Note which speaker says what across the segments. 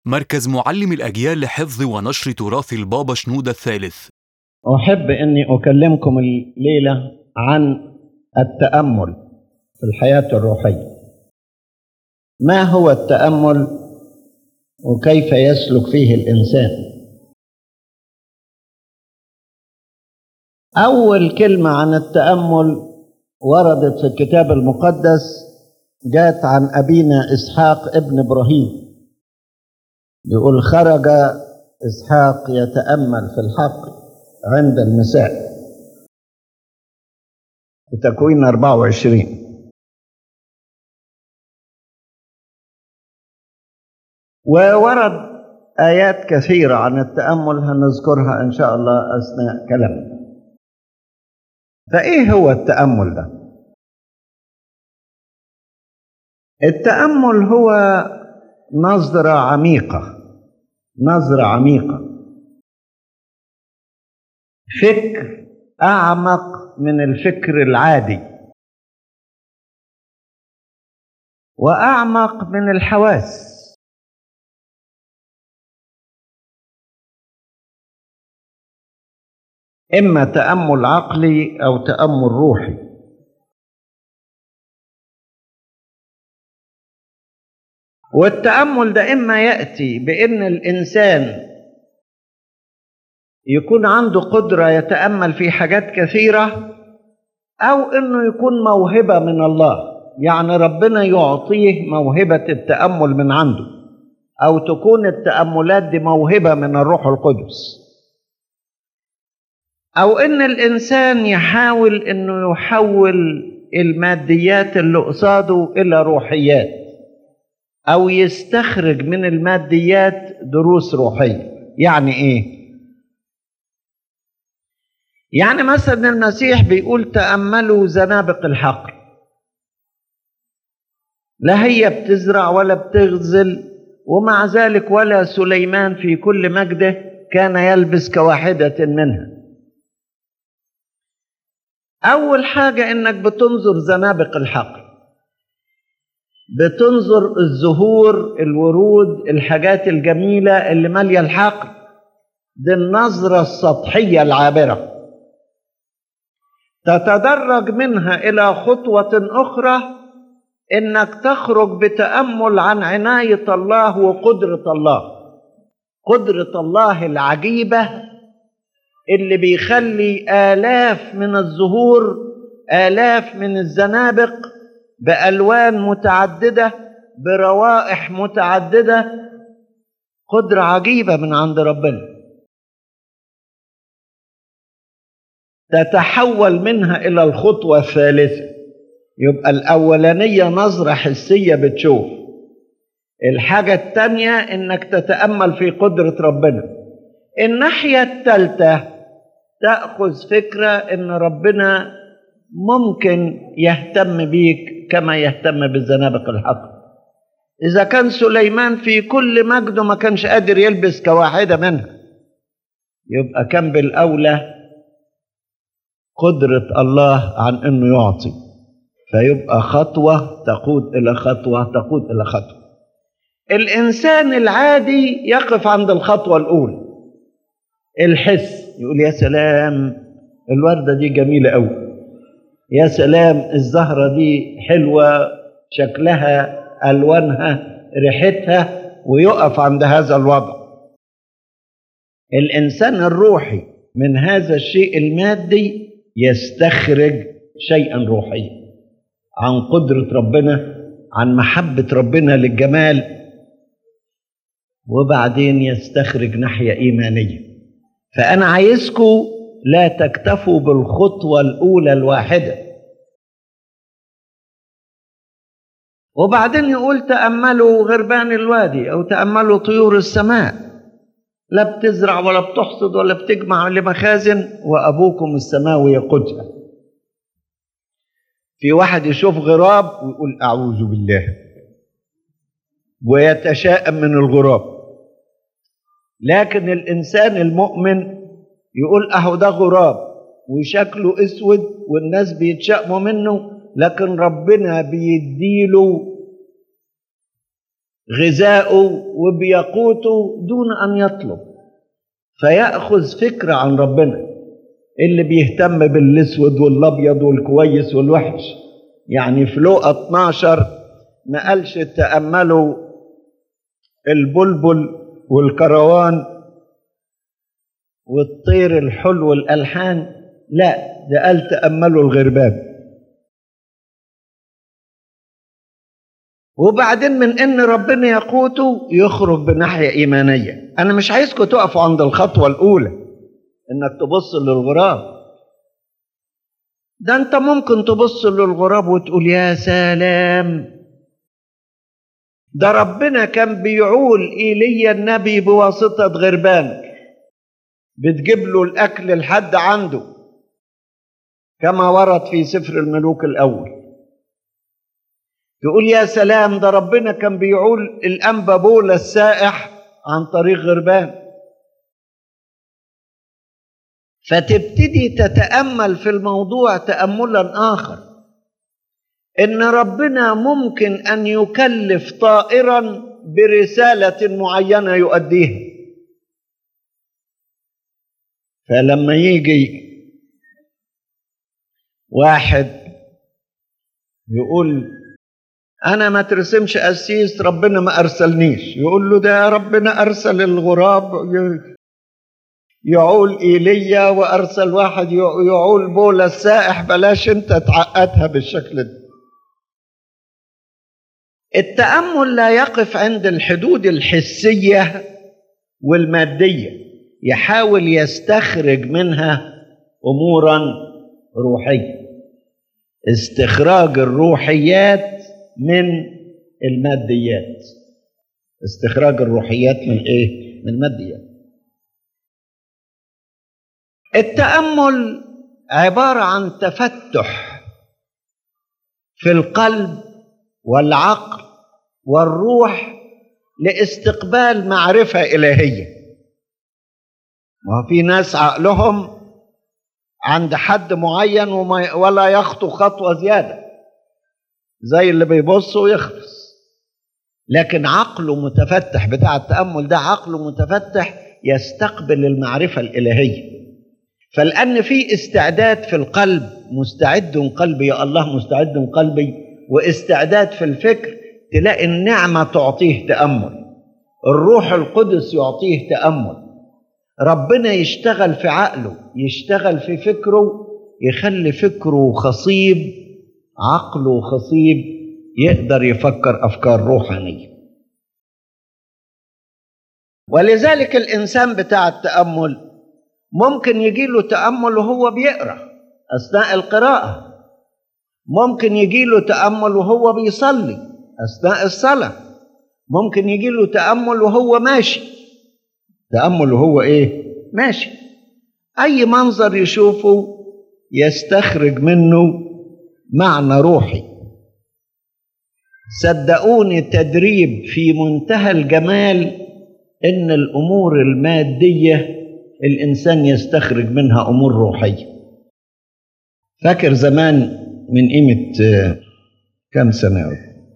Speaker 1: مركز معلم الأجيال لحفظ ونشر تراث البابا شنودة الثالث
Speaker 2: أحب أني أكلمكم الليلة عن التأمل في الحياة الروحية ما هو التأمل وكيف يسلك فيه الإنسان أول كلمة عن التأمل وردت في الكتاب المقدس جاءت عن أبينا إسحاق ابن إبراهيم يقول خرج إسحاق يتأمل في الحق عند المساء في تكوين 24 وورد آيات كثيرة عن التأمل هنذكرها إن شاء الله أثناء كلامنا فإيه هو التأمل ده؟ التأمل هو نظرة عميقة نظرة عميقة فكر أعمق من الفكر العادي وأعمق من الحواس إما تأمل عقلي أو تأمل روحي والتأمل ده إما يأتي بأن الإنسان يكون عنده قدرة يتأمل في حاجات كثيرة أو إنه يكون موهبة من الله يعني ربنا يعطيه موهبة التأمل من عنده أو تكون التأملات دي موهبة من الروح القدس أو إن الإنسان يحاول إنه يحول الماديات اللي قصاده إلى روحيات أو يستخرج من الماديات دروس روحية يعني إيه؟ يعني مثلا المسيح بيقول تأملوا زنابق الحقل لا هي بتزرع ولا بتغزل ومع ذلك ولا سليمان في كل مجده كان يلبس كواحدة منها أول حاجة إنك بتنظر زنابق الحقل بتنظر الزهور الورود الحاجات الجميلة اللي مالية الحقل دي النظرة السطحية العابرة تتدرج منها إلى خطوة أخرى إنك تخرج بتأمل عن عناية الله وقدرة الله قدرة الله العجيبة اللي بيخلي آلاف من الزهور آلاف من الزنابق بألوان متعددة بروائح متعددة قدرة عجيبة من عند ربنا تتحول منها إلى الخطوة الثالثة يبقى الأولانية نظرة حسية بتشوف الحاجة التانية إنك تتأمل في قدرة ربنا الناحية الثالثة تأخذ فكرة إن ربنا ممكن يهتم بيك كما يهتم بالزنابق الحق إذا كان سليمان في كل مجده ما كانش قادر يلبس كواحدة منها يبقى كان بالأولى قدرة الله عن أنه يعطي فيبقى خطوة تقود إلى خطوة تقود إلى خطوة الإنسان العادي يقف عند الخطوة الأولى الحس يقول يا سلام الوردة دي جميلة أوي يا سلام الزهرة دي حلوة شكلها ألوانها ريحتها ويقف عند هذا الوضع الإنسان الروحي من هذا الشيء المادي يستخرج شيئا روحيا عن قدرة ربنا عن محبة ربنا للجمال وبعدين يستخرج ناحية إيمانية فأنا عايزكم لا تكتفوا بالخطوة الأولى الواحدة وبعدين يقول تأملوا غربان الوادي أو تأملوا طيور السماء لا بتزرع ولا بتحصد ولا بتجمع لمخازن وأبوكم السماوي يقودها في واحد يشوف غراب ويقول أعوذ بالله ويتشائم من الغراب لكن الإنسان المؤمن يقول أهو ده غراب وشكله أسود والناس بيتشائموا منه لكن ربنا بيديله غذاؤه وبيقوته دون ان يطلب فياخذ فكره عن ربنا اللي بيهتم بالاسود والابيض والكويس والوحش يعني في لقا 12 ما قالش تاملوا البلبل والكروان والطير الحلو الالحان لا ده قال تاملوا الغربان وبعدين من ان ربنا يقوته يخرج بناحيه ايمانيه انا مش عايزكم تقفوا عند الخطوه الاولى انك تبص للغراب ده انت ممكن تبص للغراب وتقول يا سلام ده ربنا كان بيعول ايليا النبي بواسطه غربان بتجيب له الاكل لحد عنده كما ورد في سفر الملوك الاول تقول يا سلام ده ربنا كان بيعول الانبا بولا السائح عن طريق غربان فتبتدي تتامل في الموضوع تاملا اخر ان ربنا ممكن ان يكلف طائرا برساله معينه يؤديها فلما يجي واحد يقول انا ما ترسمش قسيس ربنا ما ارسلنيش يقول له ده ربنا ارسل الغراب يعول ايليا وارسل واحد يعول بولا السائح بلاش انت تعقدها بالشكل ده التامل لا يقف عند الحدود الحسيه والماديه يحاول يستخرج منها امورا روحيه استخراج الروحيات من الماديات استخراج الروحيات من ايه من الماديات التامل عباره عن تفتح في القلب والعقل والروح لاستقبال معرفه الهيه ما في ناس عقلهم عند حد معين وما ولا يخطو خطوه زياده زي اللي بيبص ويخلص لكن عقله متفتح بتاع التامل ده عقله متفتح يستقبل المعرفه الالهيه فلان في استعداد في القلب مستعد قلبي يا الله مستعد قلبي واستعداد في الفكر تلاقي النعمه تعطيه تامل الروح القدس يعطيه تامل ربنا يشتغل في عقله يشتغل في فكره يخلي فكره خصيب عقله خصيب يقدر يفكر افكار روحانيه ولذلك الانسان بتاع التامل ممكن يجي له تامل وهو بيقرا اثناء القراءه ممكن يجي له تامل وهو بيصلي اثناء الصلاه ممكن يجي له تامل وهو ماشي تامل وهو ايه ماشي اي منظر يشوفه يستخرج منه معنى روحي صدقوني تدريب في منتهى الجمال ان الامور الماديه الانسان يستخرج منها امور روحيه فاكر زمان من قيمه كم سنه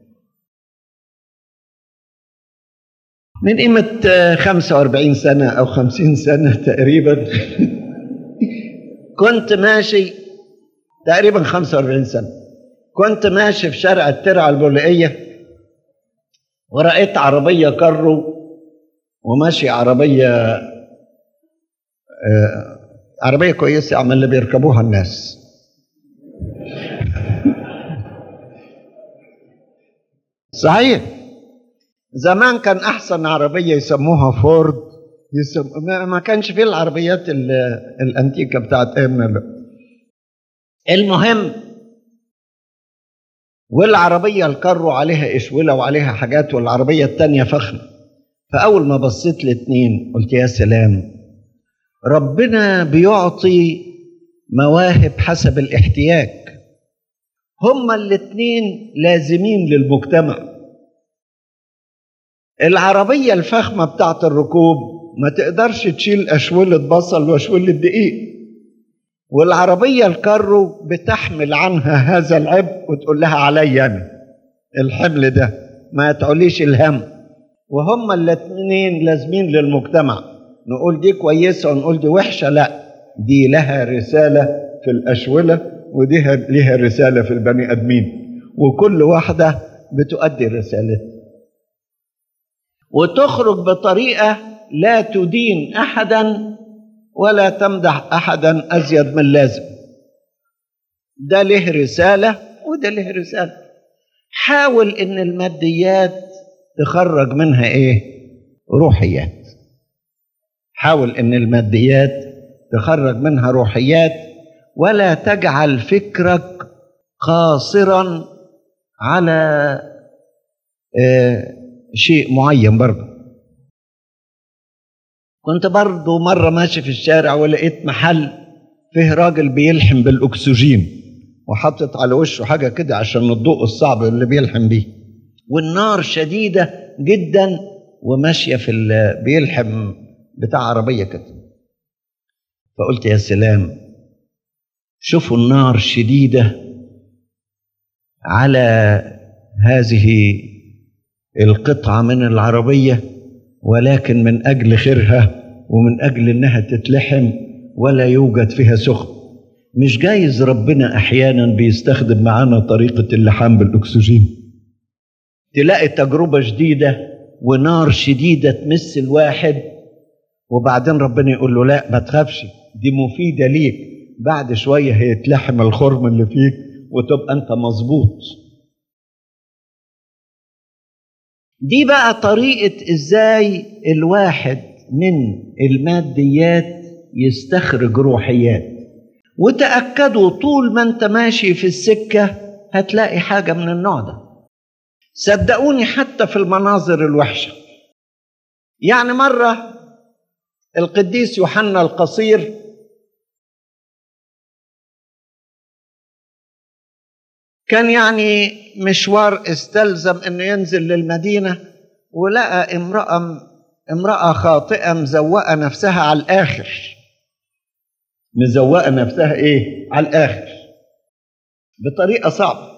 Speaker 2: من قيمة 45 سنة أو 50 سنة تقريبا كنت ماشي تقريبا 45 سنة كنت ماشي في شارع الترعة البوليئية ورأيت عربية كرو وماشي عربية آه عربية كويسة عمل اللي بيركبوها الناس صحيح زمان كان احسن عربيه يسموها فورد يسم... ما كانش فيه العربيات الانتيكه بتاعت ايامنا المهم والعربيه الكرو عليها اشوله وعليها حاجات والعربيه التانيه فخمه فاول ما بصيت الاتنين قلت يا سلام ربنا بيعطي مواهب حسب الاحتياج هما الاتنين لازمين للمجتمع العربية الفخمة بتاعت الركوب ما تقدرش تشيل أشولة بصل وأشولة دقيق والعربية الكارو بتحمل عنها هذا العبء وتقول لها عليا أنا الحمل ده ما تقوليش الهم وهما الاثنين لازمين للمجتمع نقول دي كويسة ونقول دي وحشة لا دي لها رسالة في الأشولة ودي لها رسالة في البني آدمين وكل واحدة بتؤدي رسالتها وتخرج بطريقة لا تدين أحدا ولا تمدح أحدا أزيد من لازم ده له رسالة وده له رسالة حاول إن الماديات تخرج منها إيه روحيات حاول إن الماديات تخرج منها روحيات ولا تجعل فكرك قاصرا على آه شيء معين برضه كنت برضه مرة ماشي في الشارع ولقيت محل فيه راجل بيلحم بالأكسجين وحطت على وشه حاجة كده عشان الضوء الصعب اللي بيلحم بيه والنار شديدة جدا وماشية في بيلحم بتاع عربية كده فقلت يا سلام شوفوا النار شديدة على هذه القطعة من العربية ولكن من أجل خيرها ومن أجل إنها تتلحم ولا يوجد فيها سخن مش جايز ربنا أحيانا بيستخدم معانا طريقة اللحام بالأكسجين تلاقي تجربة جديدة ونار شديدة تمس الواحد وبعدين ربنا يقول له لا ما تخافش دي مفيدة ليك بعد شوية هيتلحم الخرم اللي فيك وتبقى أنت مظبوط دي بقى طريقة ازاي الواحد من الماديات يستخرج روحيات وتأكدوا طول ما انت ماشي في السكة هتلاقي حاجة من النوع ده صدقوني حتى في المناظر الوحشة يعني مرة القديس يوحنا القصير كان يعني مشوار استلزم انه ينزل للمدينه ولقى امراه امراه خاطئه مزوقه نفسها على الاخر مزوقه نفسها ايه على الاخر بطريقه صعبه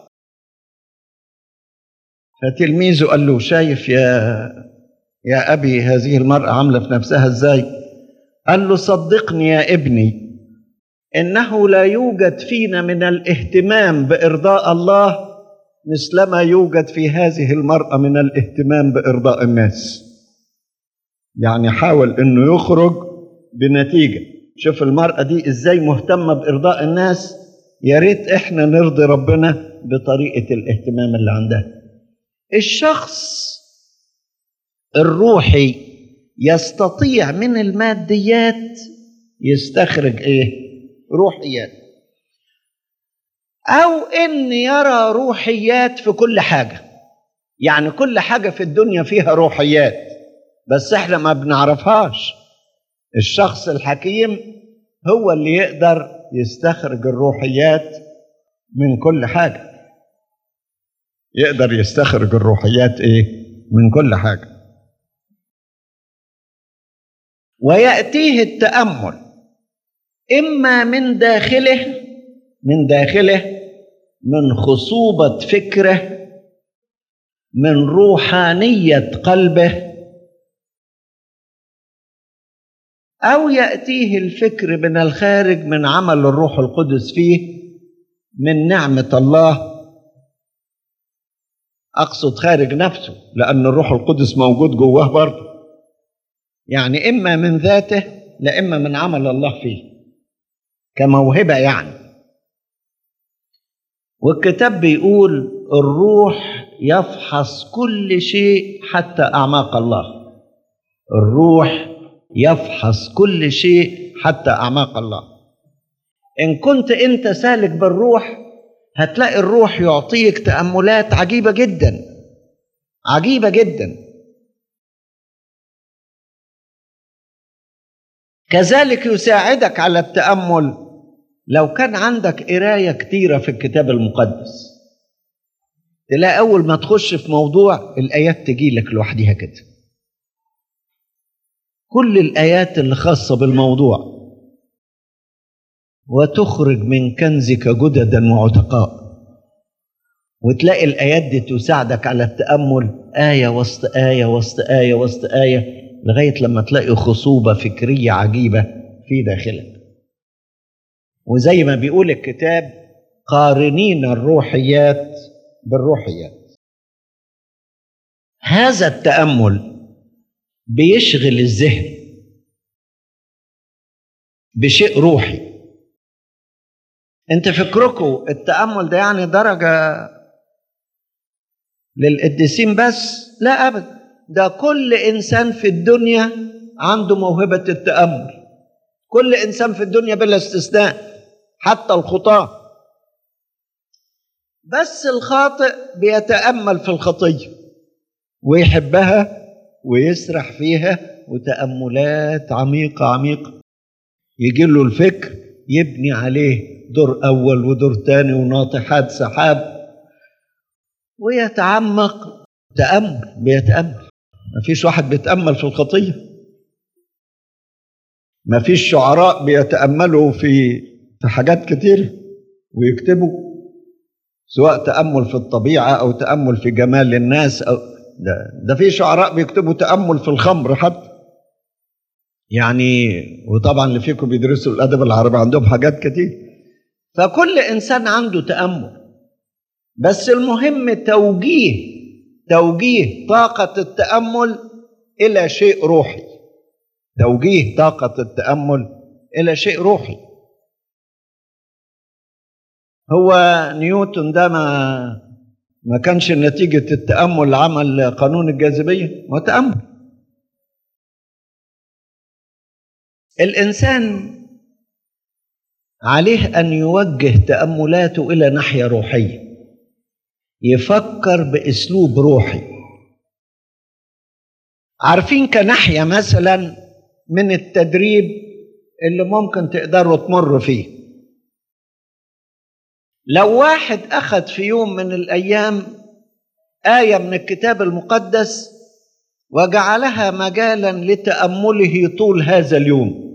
Speaker 2: فتلميذه قال له شايف يا يا ابي هذه المراه عامله في نفسها ازاي قال له صدقني يا ابني انه لا يوجد فينا من الاهتمام بارضاء الله مثلما يوجد في هذه المراه من الاهتمام بارضاء الناس يعني حاول انه يخرج بنتيجه شوف المراه دي ازاي مهتمه بارضاء الناس يا ريت احنا نرضي ربنا بطريقه الاهتمام اللي عندها الشخص الروحي يستطيع من الماديات يستخرج ايه روحيات او ان يرى روحيات في كل حاجه يعني كل حاجه في الدنيا فيها روحيات بس احنا ما بنعرفهاش الشخص الحكيم هو اللي يقدر يستخرج الروحيات من كل حاجه يقدر يستخرج الروحيات ايه من كل حاجه وياتيه التامل اما من داخله من داخله من خصوبه فكره من روحانيه قلبه او ياتيه الفكر من الخارج من عمل الروح القدس فيه من نعمه الله اقصد خارج نفسه لان الروح القدس موجود جواه برضه يعني اما من ذاته لا اما من عمل الله فيه كموهبه يعني والكتاب بيقول الروح يفحص كل شيء حتى اعماق الله الروح يفحص كل شيء حتى اعماق الله ان كنت انت سالك بالروح هتلاقي الروح يعطيك تاملات عجيبه جدا عجيبه جدا كذلك يساعدك على التامل لو كان عندك قرايه كتيره في الكتاب المقدس تلاقي اول ما تخش في موضوع الايات تجي لك لوحدها كده كل الايات اللي خاصه بالموضوع وتخرج من كنزك جددا وعتقاء وتلاقي الآيات دي تساعدك على التأمل آية وسط آية وسط آية وسط آية لغاية لما تلاقي خصوبة فكرية عجيبة في داخلك وزي ما بيقول الكتاب قارنين الروحيات بالروحيات هذا التأمل بيشغل الذهن بشيء روحي انت فكركم التأمل ده يعني درجة للقديسين بس لا أبدا ده كل إنسان في الدنيا عنده موهبة التأمل كل إنسان في الدنيا بلا استثناء حتى الخطاة بس الخاطئ بيتأمل في الخطية ويحبها ويسرح فيها وتأملات عميقة عميقة يجي له الفكر يبني عليه دور أول ودور تاني وناطحات سحاب ويتعمق تأمل بيتأمل مفيش واحد بيتأمل في الخطية مفيش شعراء بيتأملوا في في حاجات كتير ويكتبوا سواء تأمل في الطبيعة أو تأمل في جمال الناس أو ده, ده في شعراء بيكتبوا تأمل في الخمر حتى يعني وطبعا اللي فيكم بيدرسوا الأدب العربي عندهم حاجات كتير فكل إنسان عنده تأمل بس المهم توجيه توجيه طاقة التأمل إلى شيء روحي توجيه طاقة التأمل إلى شيء روحي هو نيوتن ده ما ما كانش نتيجة التأمل عمل قانون الجاذبية ما تأمل الإنسان عليه أن يوجه تأملاته إلى ناحية روحية يفكر بأسلوب روحي عارفين كناحية مثلا من التدريب اللي ممكن تقدروا تمر فيه لو واحد أخذ في يوم من الأيام آية من الكتاب المقدس وجعلها مجالا لتأمله طول هذا اليوم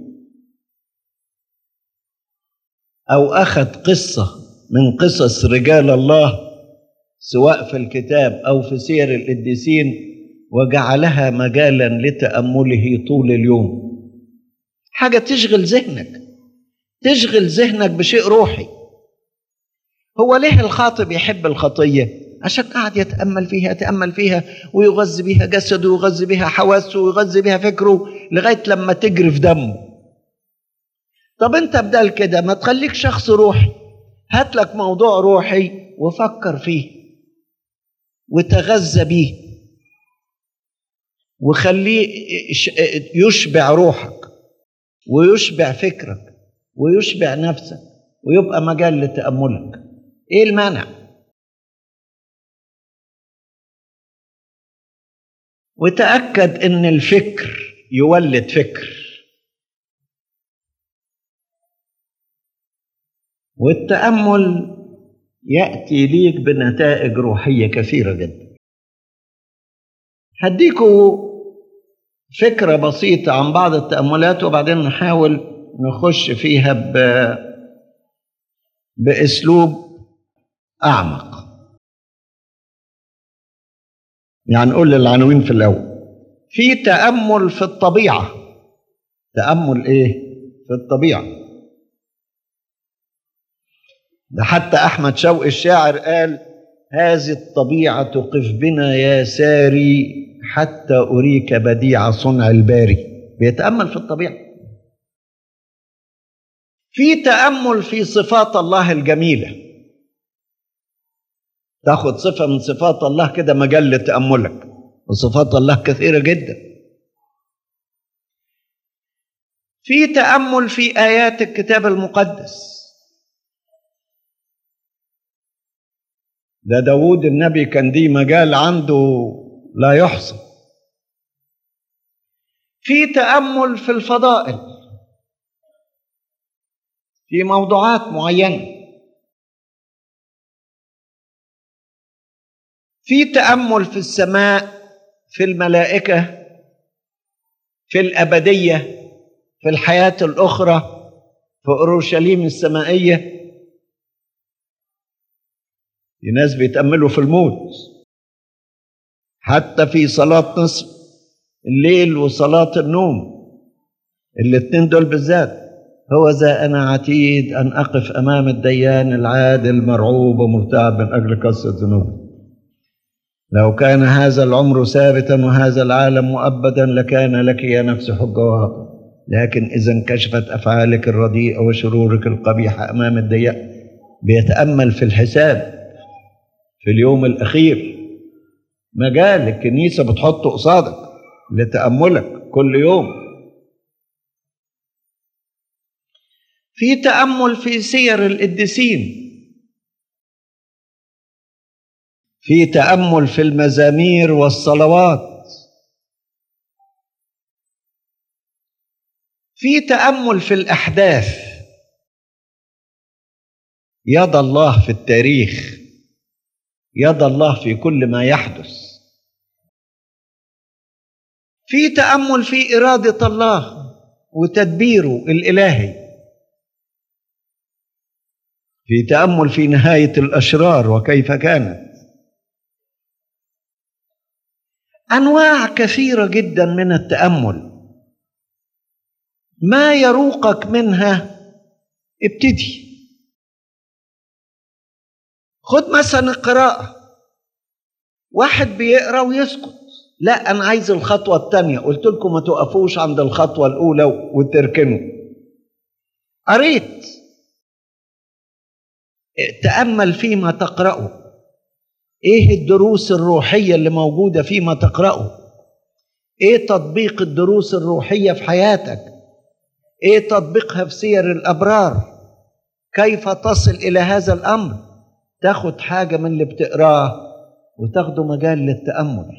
Speaker 2: أو أخذ قصة من قصص رجال الله سواء في الكتاب أو في سير القديسين وجعلها مجالا لتأمله طول اليوم حاجة تشغل ذهنك تشغل ذهنك بشيء روحي هو ليه الخاطب يحب الخطية عشان قاعد يتأمل فيها يتأمل فيها ويغذي بها جسده ويغذي بها حواسه ويغذي بها فكره لغاية لما تجري في دمه طب انت بدل كده ما تخليك شخص روحي هات لك موضوع روحي وفكر فيه وتغذى بيه وخليه يشبع روحك ويشبع فكرك ويشبع نفسك ويبقى مجال لتأملك ايه المانع وتأكد ان الفكر يولد فكر والتأمل يأتي ليك بنتائج روحية كثيرة جدا هديكوا فكرة بسيطة عن بعض التأملات وبعدين نحاول نخش فيها ب... بأسلوب أعمق يعني نقول العناوين في الأول في تأمل في الطبيعة تأمل إيه؟ في الطبيعة ده حتى أحمد شوقي الشاعر قال هذه الطبيعة قف بنا يا ساري حتى أريك بديع صنع الباري بيتأمل في الطبيعة في تأمل في صفات الله الجميلة تاخد صفة من صفات الله كده مجال لتأملك وصفات الله كثيرة جدا في تأمل في آيات الكتاب المقدس ده داود النبي كان دي مجال عنده لا يحصى في تأمل في الفضائل في موضوعات معينة في تأمل في السماء في الملائكة في الأبدية في الحياة الأخرى في أورشليم السمائية في ناس بيتأملوا في الموت حتى في صلاة نصف الليل وصلاة النوم الاتنين دول بالذات هو ذا أنا عتيد أن أقف أمام الديان العادل مرعوب ومرتعب من أجل كثرة ذنوبي لو كان هذا العمر ثابتا وهذا العالم مؤبدا لكان لك يا نفس حجة واضحة لكن إذا انكشفت أفعالك الرديئة وشرورك القبيحة أمام الديان بيتأمل في الحساب في اليوم الأخير مجال الكنيسة بتحطه قصادك لتأملك كل يوم في تأمل في سير القديسين في تأمل في المزامير والصلوات في تأمل في الأحداث يد الله في التاريخ يد الله في كل ما يحدث في تامل في اراده الله وتدبيره الالهي في تامل في نهايه الاشرار وكيف كانت انواع كثيره جدا من التامل ما يروقك منها ابتدي خد مثلا القراءة واحد بيقرا ويسكت لا أنا عايز الخطوة الثانية قلت لكم ما تقفوش عند الخطوة الأولى وتركنوا قريت تأمل فيما تقرأه إيه الدروس الروحية اللي موجودة فيما تقرأه إيه تطبيق الدروس الروحية في حياتك إيه تطبيقها في سير الأبرار كيف تصل إلى هذا الأمر تاخد حاجة من اللي بتقراه وتاخده مجال للتأمل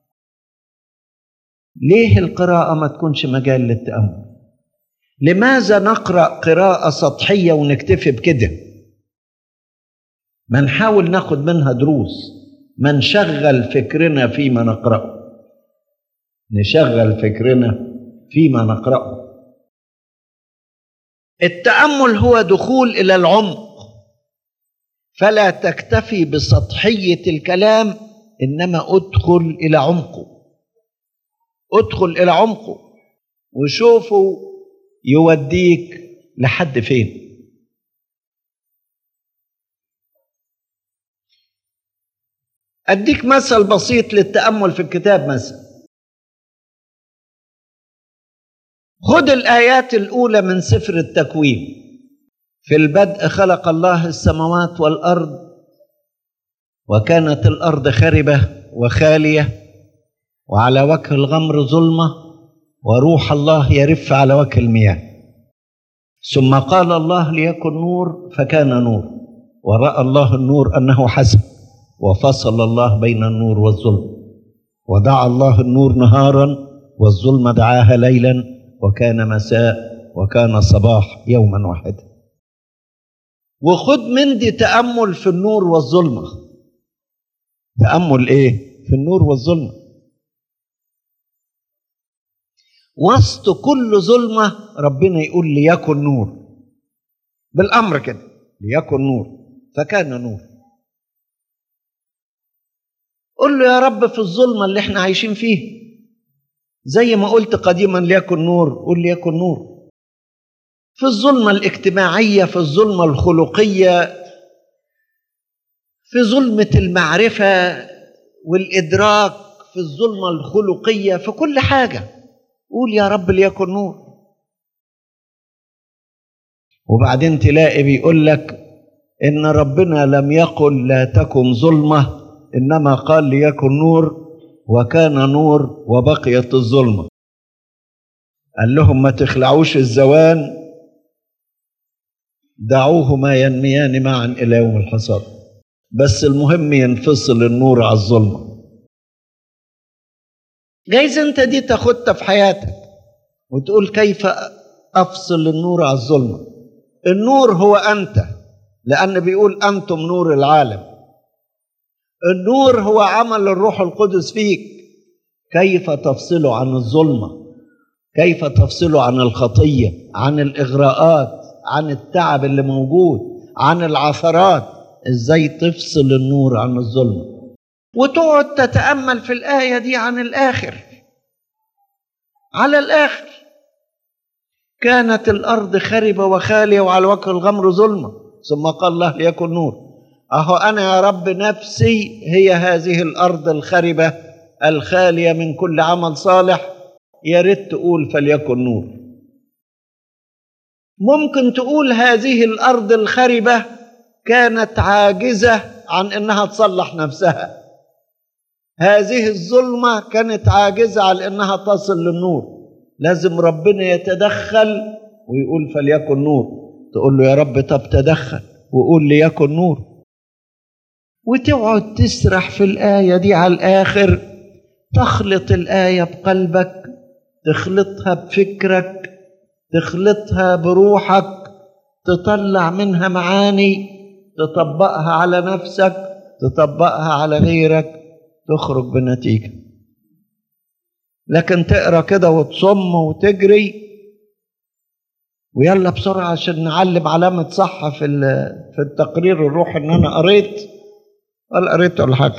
Speaker 2: ليه القراءة ما تكونش مجال للتأمل لماذا نقرأ قراءة سطحية ونكتفي بكده ما نحاول ناخد منها دروس ما نشغل فكرنا فيما نقرأه نشغل فكرنا فيما نقرأه التأمل هو دخول إلى العمق فلا تكتفي بسطحية الكلام إنما ادخل إلى عمقه ادخل إلى عمقه وشوفه يوديك لحد فين أديك مثل بسيط للتأمل في الكتاب مثلا خد الآيات الأولى من سفر التكوين في البدء خلق الله السماوات والارض وكانت الارض خربه وخاليه وعلى وجه الغمر ظلمه وروح الله يرف على وجه المياه ثم قال الله ليكن نور فكان نور وراى الله النور انه حسن وفصل الله بين النور والظلم ودعا الله النور نهارا والظلم دعاها ليلا وكان مساء وكان صباح يوما واحدا وخد من دي تأمل في النور والظلمة تأمل إيه؟ في النور والظلمة وسط كل ظلمة ربنا يقول ليكن نور بالأمر كده ليكن نور فكان نور قل له يا رب في الظلمة اللي احنا عايشين فيها زي ما قلت قديما ليكن نور قل ليكن نور في الظلمة الاجتماعية في الظلمة الخلقية في ظلمة المعرفة والإدراك في الظلمة الخلقية في كل حاجة قول يا رب ليكن نور وبعدين تلاقي بيقول لك إن ربنا لم يقل لا تكن ظلمة إنما قال ليكن نور وكان نور وبقيت الظلمة قال لهم ما تخلعوش الزوان دعوهما ينميان معا إلى يوم الحصاد بس المهم ينفصل النور على الظلمة جايز انت دي تاخدها في حياتك وتقول كيف افصل النور على الظلمة النور هو انت لان بيقول انتم نور العالم النور هو عمل الروح القدس فيك كيف تفصله عن الظلمة كيف تفصله عن الخطية عن الإغراءات عن التعب اللي موجود عن العثرات ازاي تفصل النور عن الظلمة وتقعد تتأمل في الآية دي عن الآخر على الآخر كانت الأرض خربة وخالية وعلى وجه الغمر ظلمة ثم قال الله ليكن نور أهو أنا يا رب نفسي هي هذه الأرض الخربة الخالية من كل عمل صالح يا ريت تقول فليكن نور ممكن تقول هذه الأرض الخربة كانت عاجزة عن إنها تصلح نفسها هذه الظلمة كانت عاجزة عن إنها تصل للنور لازم ربنا يتدخل ويقول فليكن نور تقول له يا رب طب تدخل وقول ليكن نور وتقعد تسرح في الآية دي على الآخر تخلط الآية بقلبك تخلطها بفكرك تخلطها بروحك تطلع منها معاني تطبقها على نفسك تطبقها على غيرك تخرج بنتيجة لكن تقرا كده وتصم وتجري ويلا بسرعة عشان نعلم علامة صح في في التقرير الروحي إن أنا قريت ولا قريت ولا حاجة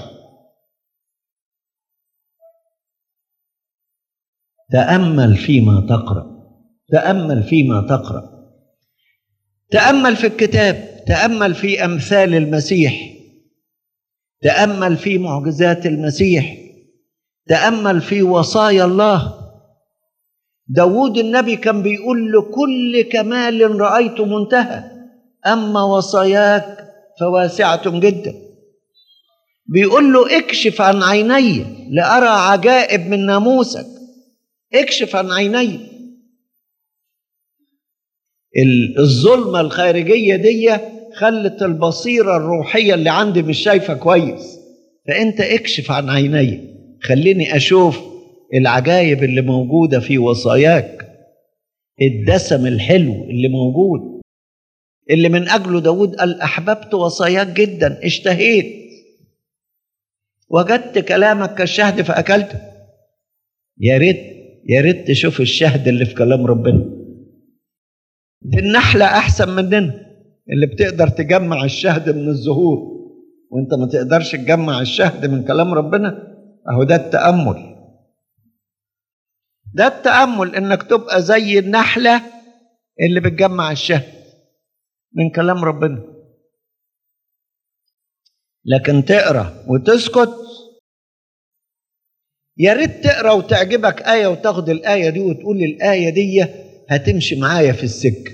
Speaker 2: تأمل فيما تقرأ تأمل فيما تقرأ تأمل في الكتاب تأمل في أمثال المسيح تأمل في معجزات المسيح تأمل في وصايا الله داود النبي كان بيقول له كل كمال رأيت منتهى أما وصاياك فواسعة جدا بيقول له اكشف عن عيني لأرى عجائب من ناموسك اكشف عن عيني الظلمة الخارجية دي خلت البصيرة الروحية اللي عندي مش شايفة كويس فأنت اكشف عن عيني خليني أشوف العجائب اللي موجودة في وصاياك الدسم الحلو اللي موجود اللي من أجله داود قال أحببت وصاياك جدا اشتهيت وجدت كلامك كالشهد فأكلته يا ريت يا ريت تشوف الشهد اللي في كلام ربنا دي النحلة أحسن مننا اللي بتقدر تجمع الشهد من الزهور وانت ما تقدرش تجمع الشهد من كلام ربنا اهو ده التأمل ده التأمل انك تبقى زي النحلة اللي بتجمع الشهد من كلام ربنا لكن تقرا وتسكت يا ريت تقرا وتعجبك آية وتاخد الآية دي وتقول الآية دي هتمشي معايا في السكه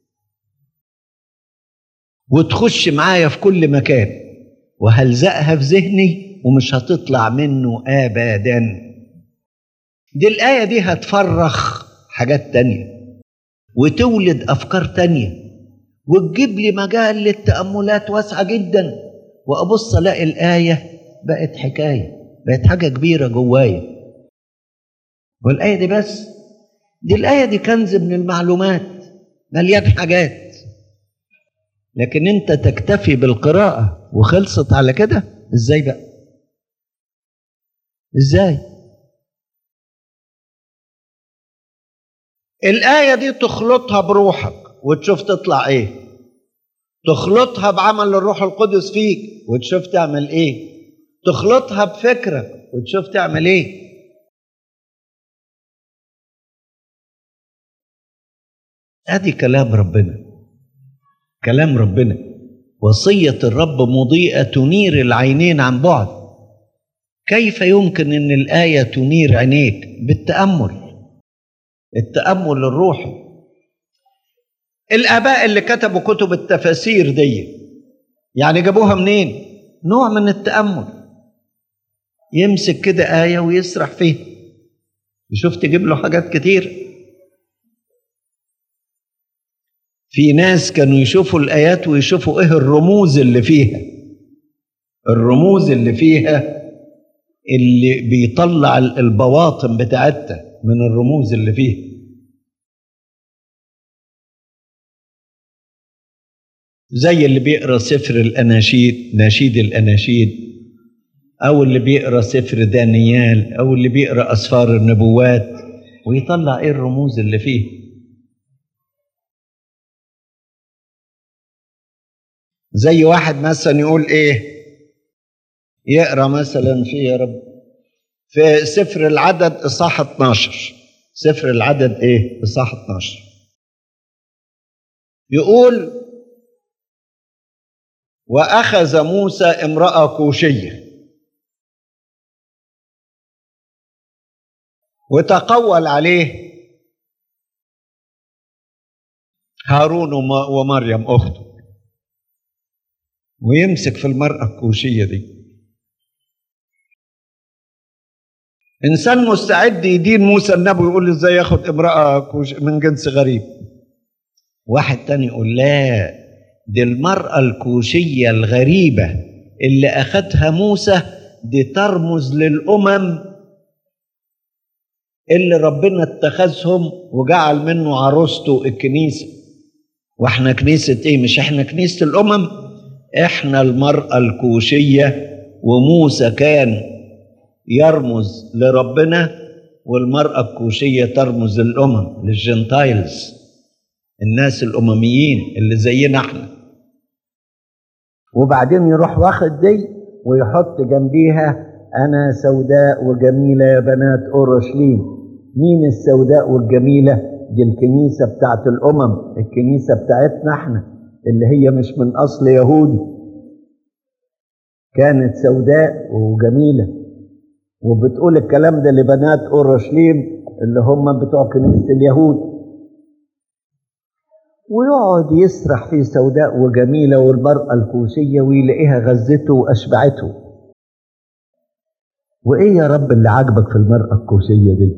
Speaker 2: وتخش معايا في كل مكان وهلزقها في ذهني ومش هتطلع منه ابدا دي الايه دي هتفرخ حاجات تانية وتولد افكار تانية وتجيب لي مجال للتاملات واسعه جدا وابص الاقي الايه بقت حكايه بقت حاجه كبيره جوايا والايه دي بس دي الايه دي كنز من المعلومات مليان حاجات لكن انت تكتفي بالقراءة وخلصت على كده ازاي بقى ازاي الآية دي تخلطها بروحك وتشوف تطلع ايه تخلطها بعمل الروح القدس فيك وتشوف تعمل ايه تخلطها بفكرك وتشوف تعمل ايه ادي كلام ربنا كلام ربنا وصية الرب مضيئة تنير العينين عن بعد كيف يمكن ان الآية تنير عينيك بالتأمل التأمل الروحي الآباء اللي كتبوا كتب التفاسير دي يعني جابوها منين نوع من التأمل يمسك كده آية ويسرح فيها يشوف تجيب له حاجات كتير في ناس كانوا يشوفوا الآيات ويشوفوا إيه الرموز اللي فيها الرموز اللي فيها اللي بيطلع البواطن بتاعتها من الرموز اللي فيها زي اللي بيقرا سفر الاناشيد ناشيد الاناشيد او اللي بيقرا سفر دانيال او اللي بيقرا اسفار النبوات ويطلع ايه الرموز اللي فيه زي واحد مثلا يقول ايه يقرا مثلا في يا رب في سفر العدد اصحاح 12 سفر العدد ايه اصحاح 12 يقول واخذ موسى امراه كوشيه وتقول عليه هارون وم- ومريم اخته ويمسك في المراه الكوشيه دي انسان مستعد يدين موسى النبي ويقول له ازاي ياخد امراه كوش من جنس غريب واحد تاني يقول لا دي المراه الكوشيه الغريبه اللي اخدها موسى دي ترمز للامم اللي ربنا اتخذهم وجعل منه عروسته الكنيسه واحنا كنيسه ايه مش احنا كنيسه الامم احنا المراه الكوشيه وموسى كان يرمز لربنا والمراه الكوشيه ترمز للامم للجنتايلز الناس الامميين اللي زينا احنا وبعدين يروح واخد دي ويحط جنبيها انا سوداء وجميله يا بنات اورشليم مين السوداء والجميله دي الكنيسه بتاعت الامم الكنيسه بتاعتنا احنا اللي هي مش من اصل يهودي كانت سوداء وجميله وبتقول الكلام ده لبنات اورشليم اللي هم بتوع كنيسه اليهود ويقعد يسرح في سوداء وجميله والمراه الكوشيه ويلاقيها غزته واشبعته وايه يا رب اللي عاجبك في المراه الكوشيه دي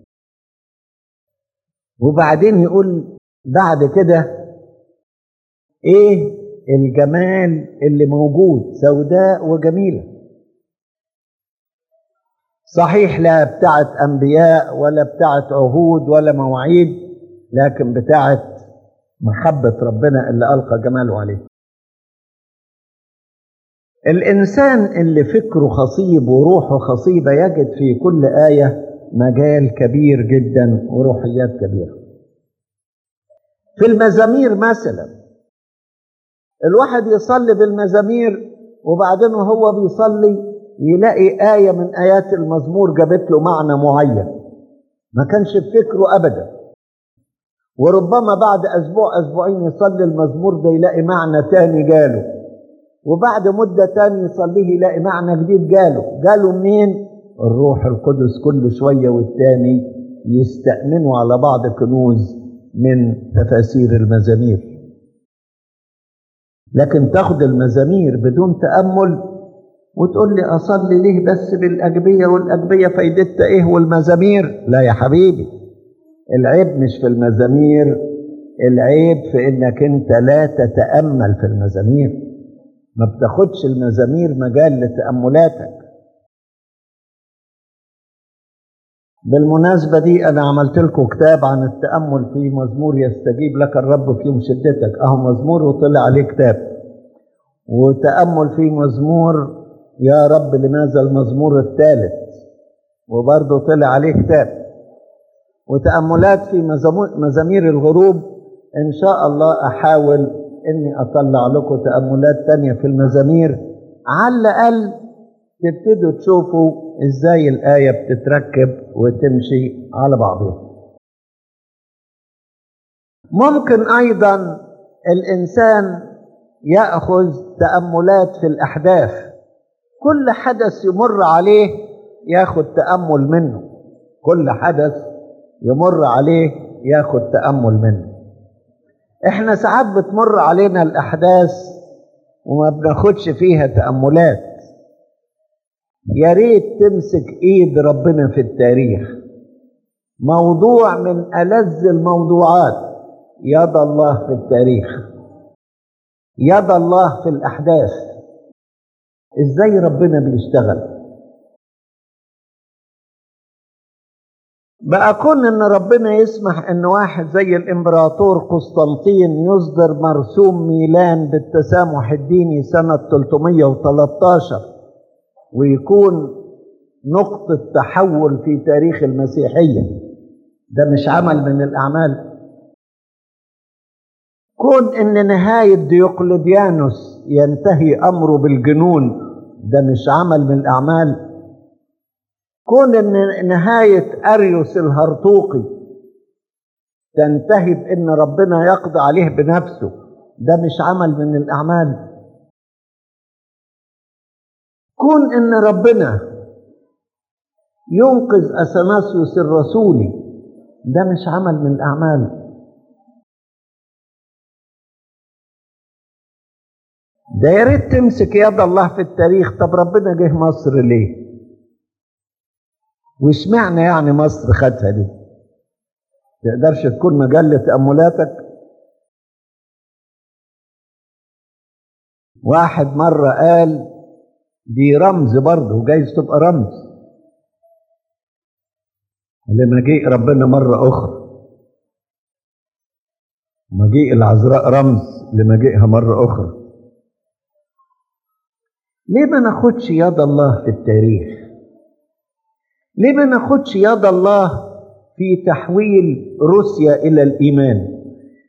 Speaker 2: وبعدين يقول بعد كده ايه الجمال اللي موجود سوداء وجميله صحيح لا بتاعت انبياء ولا بتاعت عهود ولا مواعيد لكن بتاعت محبه ربنا اللي القى جماله عليه الانسان اللي فكره خصيب وروحه خصيبه يجد في كل ايه مجال كبير جدا وروحيات كبيره في المزامير مثلا الواحد يصلي بالمزامير وبعدين وهو بيصلي يلاقي آية من آيات المزمور جابت له معنى معين ما كانش في فكره أبدا وربما بعد أسبوع أسبوعين يصلي المزمور ده يلاقي معنى تاني جاله وبعد مدة تاني يصليه يلاقي معنى جديد جاله جاله منين؟ الروح القدس كل شوية والتاني يستأمنوا على بعض كنوز من تفاسير المزامير لكن تاخد المزامير بدون تأمل وتقول لي أصلي ليه بس بالأجبية والأجبية فايدتها إيه والمزامير لا يا حبيبي العيب مش في المزامير العيب في إنك أنت لا تتأمل في المزامير ما بتاخدش المزامير مجال لتأملاتك بالمناسبة دي أنا عملت لكم كتاب عن التأمل في مزمور يستجيب لك الرب في يوم شدتك أهو مزمور وطلع عليه كتاب وتأمل في مزمور يا رب لماذا المزمور الثالث وبرضه طلع عليه كتاب وتأملات في مزمو- مزامير الغروب إن شاء الله أحاول إني أطلع لكم تأملات تانية في المزامير على الأقل تبتدوا تشوفوا إزاي الآية بتتركب وتمشي على بعضها ممكن أيضا الإنسان يأخذ تأملات في الأحداث كل حدث يمر عليه ياخد تأمل منه كل حدث يمر عليه ياخد تأمل منه احنا ساعات بتمر علينا الأحداث وما بناخدش فيها تأملات يا ريت تمسك ايد ربنا في التاريخ موضوع من ألذ الموضوعات يد الله في التاريخ يد الله في الأحداث ازاي ربنا بيشتغل بقى كون ان ربنا يسمح ان واحد زي الامبراطور قسطنطين يصدر مرسوم ميلان بالتسامح الديني سنة 313 ويكون نقطة تحول في تاريخ المسيحية ده مش عمل من الأعمال كون ان نهاية ديوقلديانوس ينتهي أمره بالجنون ده مش عمل من الأعمال كون ان نهاية أريوس الهرطوقي تنتهي بأن ربنا يقضي عليه بنفسه ده مش عمل من الأعمال كون ان ربنا ينقذ أثناسيوس الرسولي ده مش عمل من الأعمال ده يا ريت تمسك يد الله في التاريخ طب ربنا جه مصر ليه؟ واشمعنى يعني مصر خدها دي تقدرش تكون مجلة تأملاتك واحد مرة قال دي رمز برضه جايز تبقى رمز لمجيء ربنا مرة أخرى مجيء العذراء رمز لمجيئها مرة أخرى ليه ما ناخدش يد الله في التاريخ ليه ما ناخدش يد الله في تحويل روسيا الى الايمان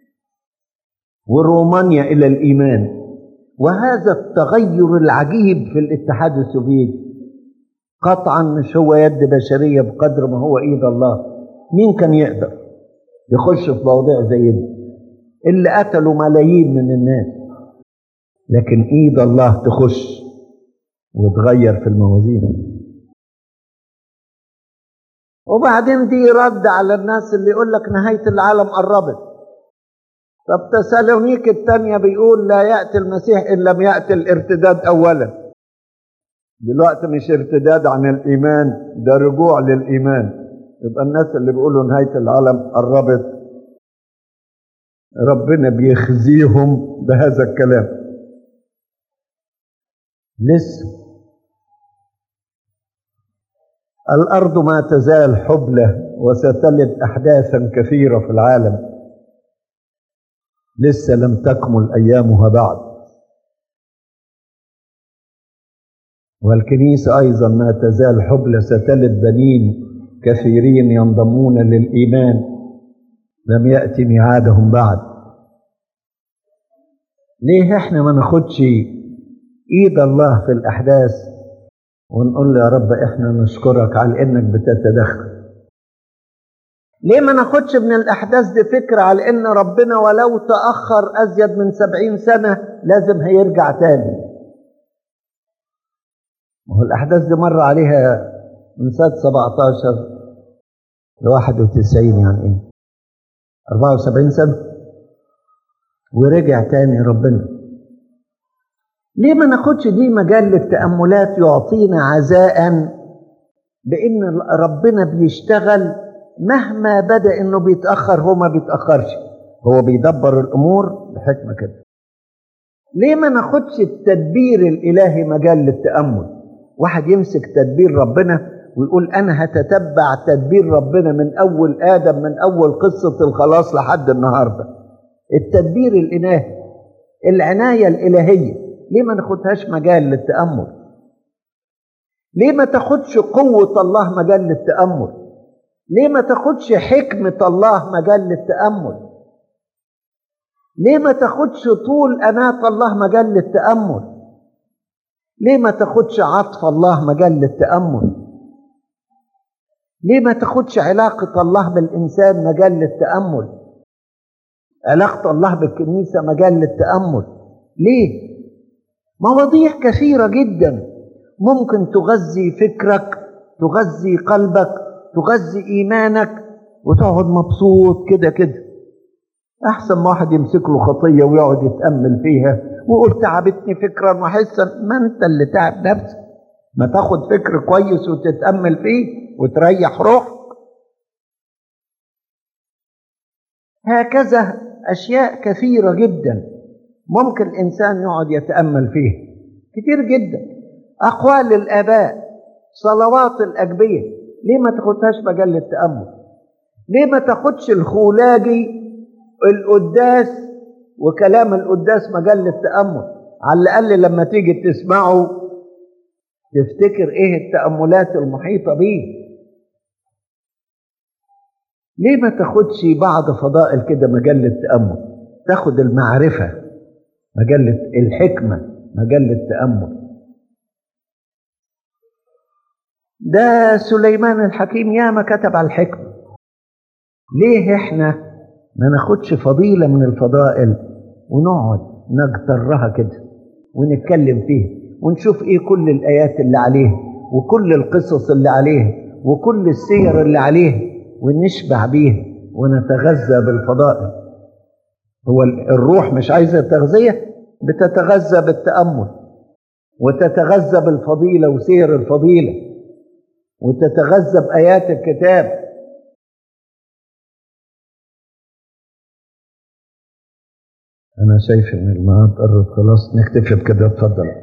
Speaker 2: ورومانيا الى الايمان وهذا التغير العجيب في الاتحاد السوفيتي قطعا مش هو يد بشريه بقدر ما هو ايد الله مين كان يقدر يخش في مواضيع زي دي اللي قتلوا ملايين من الناس لكن ايد الله تخش وتغير في الموازين وبعدين دي رد على الناس اللي يقول لك نهاية العالم قربت طب تسالونيك الثانية بيقول لا يأتي المسيح إن لم يأتي الارتداد أولا دلوقتي مش ارتداد عن الإيمان ده رجوع للإيمان يبقى الناس اللي بيقولوا نهاية العالم قربت ربنا بيخزيهم بهذا الكلام لسه الأرض ما تزال حبلة وستلد أحداثا كثيرة في العالم لسه لم تكمل أيامها بعد والكنيسة أيضا ما تزال حبلة ستلد بنين كثيرين ينضمون للإيمان لم يأتي ميعادهم بعد ليه احنا ما ناخدش ايد الله في الاحداث ونقول له يا رب احنا نشكرك على انك بتتدخل ليه ما ناخدش من الاحداث دي فكرة على ان ربنا ولو تأخر ازيد من سبعين سنة لازم هيرجع تاني ما هو الاحداث دي مر عليها من سنة 17 ل 91 يعني ايه 74 سنة ورجع تاني ربنا ليه ما ناخدش دي مجال للتأملات يعطينا عزاء بأن ربنا بيشتغل مهما بدأ إنه بيتأخر هو ما بيتأخرش هو بيدبر الأمور بحكمة كده ليه ما ناخدش التدبير الإلهي مجال للتأمل واحد يمسك تدبير ربنا ويقول أنا هتتبع تدبير ربنا من أول آدم من أول قصة الخلاص لحد النهاردة التدبير الإلهي العناية الإلهية ليه ما ناخدهاش مجال للتأمل ليه ما تاخدش قوة الله مجال للتأمل ليه ما تاخدش حكمة الله مجال للتأمل ليه ما تاخدش طول أناة الله مجال للتأمل ليه ما تاخدش عطف الله مجال للتأمل ليه ما تاخدش علاقة الله بالإنسان مجال للتأمل علاقة الله بالكنيسة مجال للتأمل ليه مواضيع كثيرة جدا ممكن تغذي فكرك تغذي قلبك تغذي إيمانك وتقعد مبسوط كده كده أحسن ما واحد يمسك له خطية ويقعد يتأمل فيها ويقول تعبتني فكرا وحسا ما أنت اللي تعب نفسك ما تاخد فكر كويس وتتأمل فيه وتريح روحك هكذا أشياء كثيرة جدا ممكن الإنسان يقعد يتأمل فيها كتير جدا أقوال الآباء صلوات الأجبية ليه ما تاخدهاش مجال للتأمل ليه ما تاخدش الخولاجي القداس وكلام القداس مجال للتأمل على الأقل لما تيجي تسمعه تفتكر إيه التأملات المحيطة بيه ليه ما تاخدش بعض فضائل كده مجال للتأمل تاخد المعرفة مجلة الحكمة مجلة تأمل ده سليمان الحكيم ياما كتب على الحكمة ليه احنا ما ناخدش فضيلة من الفضائل ونقعد نجترها كده ونتكلم فيها ونشوف ايه كل الآيات اللي عليه وكل القصص اللي عليه وكل السير اللي عليه ونشبع بيها ونتغذى بالفضائل هو الروح مش عايزة تغذية بتتغذى بالتأمل وتتغذى بالفضيلة وسير الفضيلة وتتغذى بآيات الكتاب أنا شايف إن الميعاد قرب خلاص نكتفي بكده اتفضل